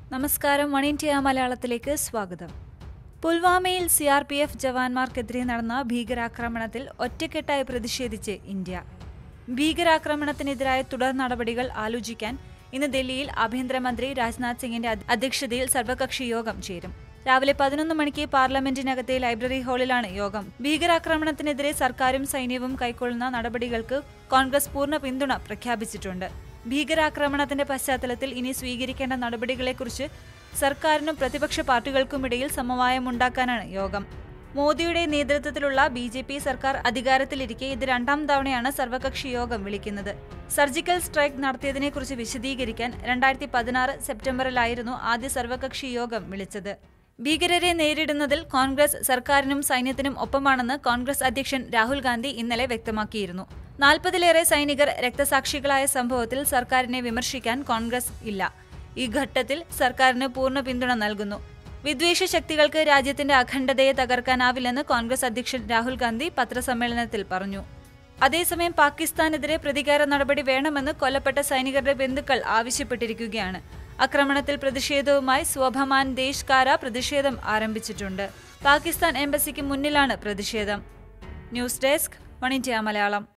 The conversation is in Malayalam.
നമസ്കാരം വൺ ഇന്ത്യ മലയാളത്തിലേക്ക് സ്വാഗതം പുൽവാമയിൽ സി ആർ പി എഫ് ജവാന്മാർക്കെതിരെ നടന്ന ഭീകരാക്രമണത്തിൽ ഒറ്റക്കെട്ടായി പ്രതിഷേധിച്ച് ഇന്ത്യ ഭീകരാക്രമണത്തിനെതിരായ തുടർ നടപടികൾ ആലോചിക്കാൻ ഇന്ന് ഡൽഹിയിൽ ആഭ്യന്തരമന്ത്രി രാജ്നാഥ് സിംഗിന്റെ അധ്യ- അധ്യക്ഷതയിൽ സർവകക്ഷി യോഗം ചേരും രാവിലെ പതിനൊന്ന് മണിക്ക് പാർലമെന്റിനകത്തെ ലൈബ്രറി ഹാളിലാണ് യോഗം ഭീകരാക്രമണത്തിനെതിരെ സർക്കാരും സൈന്യവും കൈക്കൊള്ളുന്ന നടപടികൾക്ക് കോൺഗ്രസ് പൂർണ്ണ പിന്തുണ പ്രഖ്യാപിച്ചിട്ടുണ്ട് ഭീകരാക്രമണത്തിന്റെ പശ്ചാത്തലത്തിൽ ഇനി സ്വീകരിക്കേണ്ട നടപടികളെക്കുറിച്ച് സർക്കാരിനും പ്രതിപക്ഷ പാർട്ടികൾക്കുമിടയിൽ സമവായമുണ്ടാക്കാനാണ് യോഗം മോദിയുടെ നേതൃത്വത്തിലുള്ള ബി ജെ പി സർക്കാർ അധികാരത്തിലിരിക്കെ ഇത് രണ്ടാം തവണയാണ് സർവകക്ഷി യോഗം വിളിക്കുന്നത് സർജിക്കൽ സ്ട്രൈക്ക് നടത്തിയതിനെക്കുറിച്ച് വിശദീകരിക്കാൻ രണ്ടായിരത്തി പതിനാറ് സെപ്റ്റംബറിലായിരുന്നു ആദ്യ സർവകക്ഷി യോഗം വിളിച്ചത് ഭീകരരെ നേരിടുന്നതിൽ കോൺഗ്രസ് സർക്കാരിനും സൈന്യത്തിനും ഒപ്പമാണെന്ന് കോൺഗ്രസ് അധ്യക്ഷൻ രാഹുൽ ഗാന്ധി ഇന്നലെ വ്യക്തമാക്കിയിരുന്നു നാൽപ്പതിലേറെ സൈനികർ രക്തസാക്ഷികളായ സംഭവത്തിൽ സർക്കാരിനെ വിമർശിക്കാൻ കോൺഗ്രസ് ഇല്ല ഈ ഘട്ടത്തിൽ സർക്കാരിന് പൂർണ്ണ പിന്തുണ നൽകുന്നു വിദ്വേഷ ശക്തികൾക്ക് രാജ്യത്തിന്റെ അഖണ്ഡതയെ തകർക്കാനാവില്ലെന്ന് കോൺഗ്രസ് അധ്യക്ഷൻ രാഹുൽ ഗാന്ധി പത്രസമ്മേളനത്തിൽ പറഞ്ഞു അതേസമയം പാകിസ്ഥാനെതിരെ പ്രതികാര നടപടി വേണമെന്ന് കൊല്ലപ്പെട്ട സൈനികരുടെ ബന്ധുക്കൾ ആവശ്യപ്പെട്ടിരിക്കുകയാണ് ആക്രമണത്തിൽ പ്രതിഷേധവുമായി സ്വഭമാൻ ദേശ് കാര പ്രതിഷേധം ആരംഭിച്ചിട്ടുണ്ട് പാകിസ്ഥാൻ എംബസിക്ക് മുന്നിലാണ് പ്രതിഷേധം news desk one India Malayalam